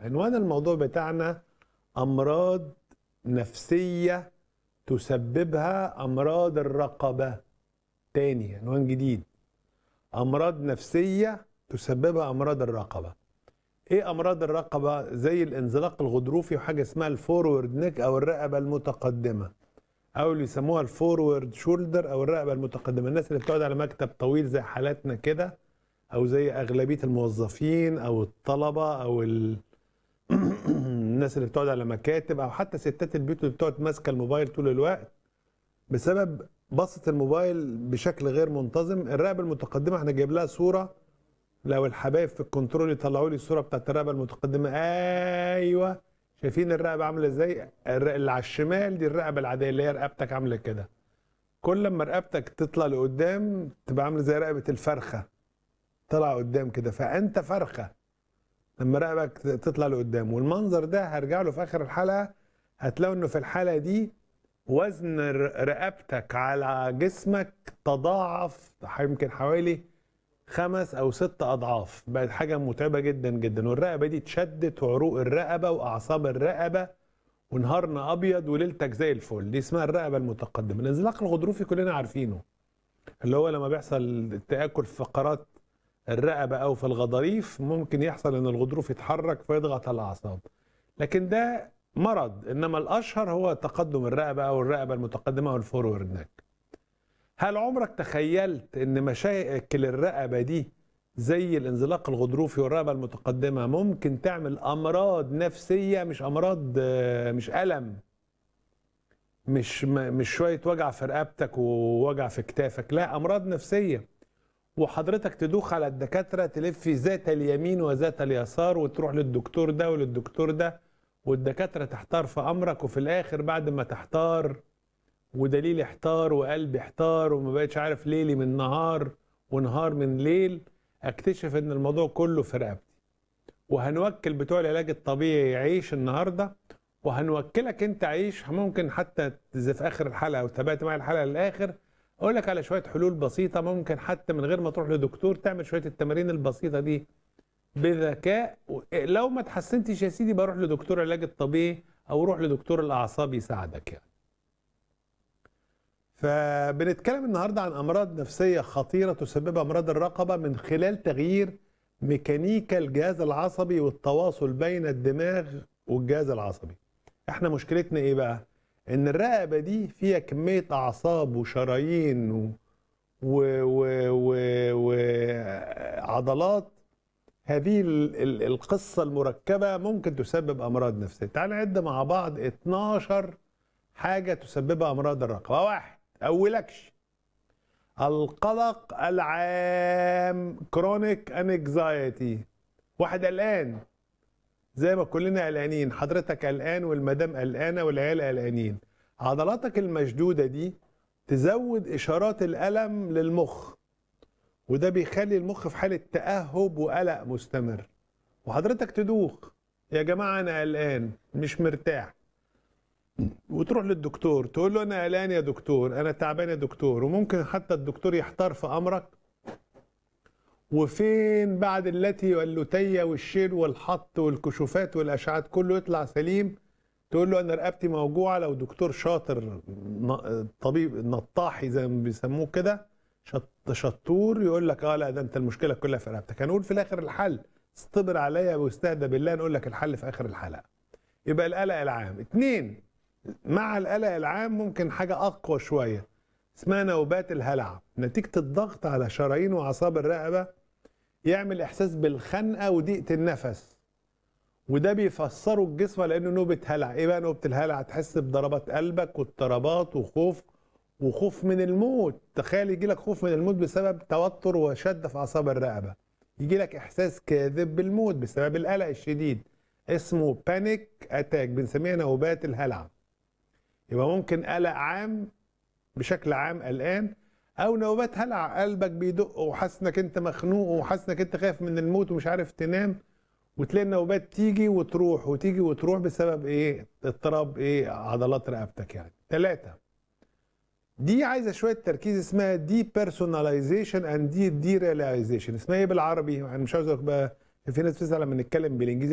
عنوان الموضوع بتاعنا أمراض نفسية تسببها أمراض الرقبة تاني عنوان جديد أمراض نفسية تسببها أمراض الرقبة إيه أمراض الرقبة زي الانزلاق الغضروفي وحاجة اسمها الفورورد نيك أو الرقبة المتقدمة أو اللي يسموها الفورورد شولدر أو الرقبة المتقدمة الناس اللي بتقعد على مكتب طويل زي حالاتنا كده أو زي أغلبية الموظفين أو الطلبة أو ال... الناس اللي بتقعد على مكاتب او حتى ستات البيوت اللي بتقعد ماسكه الموبايل طول الوقت بسبب بسط الموبايل بشكل غير منتظم الرقبه المتقدمه احنا جايب لها صوره لو الحبايب في الكنترول يطلعوا لي الصوره بتاعت الرقبه المتقدمه ايوه شايفين الرقبه عامله ازاي الر- اللي على الشمال دي الرقبه العاديه اللي هي رقبتك عامله كده كل ما رقبتك تطلع لقدام تبقى عامله زي رقبه الفرخه طلع قدام كده فانت فرخه لما رقبك تطلع لقدام والمنظر ده هرجع له في اخر الحلقه هتلاقوا انه في الحلقه دي وزن ر- رقبتك على جسمك تضاعف يمكن حوالي خمس او ست اضعاف بقت حاجه متعبه جدا جدا والرقبه دي اتشدت وعروق الرقبه واعصاب الرقبه ونهارنا ابيض وليلتك زي الفل دي اسمها الرقبه المتقدمه الانزلاق الغضروفي كلنا عارفينه اللي هو لما بيحصل تاكل في فقرات الرقبه او في الغضاريف ممكن يحصل ان الغضروف يتحرك فيضغط على الاعصاب لكن ده مرض انما الاشهر هو تقدم الرقبه او الرقبه المتقدمه او الفورورد نيك هل عمرك تخيلت ان مشاكل الرقبه دي زي الانزلاق الغضروفي والرقبه المتقدمه ممكن تعمل امراض نفسيه مش امراض آه، مش الم مش م- مش شويه وجع في رقبتك ووجع في كتافك لا امراض نفسيه وحضرتك تدوخ على الدكاتره تلف ذات اليمين وذات اليسار وتروح للدكتور ده وللدكتور ده والدكاتره تحتار في امرك وفي الاخر بعد ما تحتار ودليل احتار وقلبي احتار وما بقتش عارف ليلي من نهار ونهار من ليل اكتشف ان الموضوع كله في رقبتي وهنوكل بتوع العلاج الطبيعي يعيش النهارده وهنوكلك انت عيش ممكن حتى زي في اخر الحلقه او تابعت معايا الحلقه للاخر اقول لك على شويه حلول بسيطه ممكن حتى من غير ما تروح لدكتور تعمل شويه التمارين البسيطه دي بذكاء و- لو ما تحسنتش يا سيدي بروح لدكتور علاج الطبيعي او روح لدكتور الاعصاب يساعدك يعني فبنتكلم النهارده عن امراض نفسيه خطيره تسببها امراض الرقبه من خلال تغيير ميكانيكا الجهاز العصبي والتواصل بين الدماغ والجهاز العصبي احنا مشكلتنا ايه بقى ان الرقبه دي فيها كميه اعصاب وشرايين و... و... و... و... وعضلات هذه ال- ال- القصه المركبه ممكن تسبب امراض نفسيه تعال نعد مع بعض 12 حاجه تسببها امراض الرقبه واحد اولكش القلق العام كرونيك انكزايتي واحد قلقان زي ما كلنا قلقانين حضرتك قلقان والمدام قلقانه والعيال قلقانين عضلاتك المشدوده دي تزود اشارات الالم للمخ وده بيخلي المخ في حاله تاهب وقلق مستمر وحضرتك تدوخ يا جماعه انا قلقان مش مرتاح وتروح للدكتور تقول له انا قلقان يا دكتور انا تعبان يا دكتور وممكن حتى الدكتور يحتار في امرك وفين بعد اللتي واللتية والشيل والحط والكشوفات والاشعات كله يطلع سليم تقول له انا رقبتي موجوعه لو دكتور شاطر ن- طبيب نطاحي زي ما بيسموه كده شط شطور يقول لك اه لا ده انت المشكله كلها في رقبتك هنقول في الاخر الحل استبر عليا واستهدى بالله نقول لك الحل في اخر الحلقه يبقى القلق العام اتنين مع القلق العام ممكن حاجه اقوى شويه اسمها نوبات الهلع نتيجه الضغط على شرايين واعصاب الرقبه يعمل احساس بالخنقه وضيقه النفس وده بيفسره الجسم على انه نوبه هلع ايه بقى نوبه الهلع تحس بضربات قلبك واضطرابات وخوف وخوف من الموت تخيل يجي لك خوف من الموت بسبب توتر وشده في اعصاب الرقبه يجي لك احساس كاذب بالموت بسبب القلق الشديد اسمه بانيك اتاك بنسميها نوبات الهلع يبقى ممكن قلق عام بشكل عام قلقان او نوبات هلع قلبك بيدق وحاسس انك انت مخنوق وحاسس انك انت خايف من الموت ومش عارف تنام وتلاقي النوبات تيجي وتروح وتيجي وتروح بسبب ايه اضطراب ايه عضلات رقبتك يعني ثلاثة دي عايزه شويه تركيز اسمها دي بيرسوناليزيشن اند دي دي ريلايزيشن اسمها ايه بالعربي انا مش عاوز أقول بقى في ناس بتزعل لما نتكلم بالانجليزي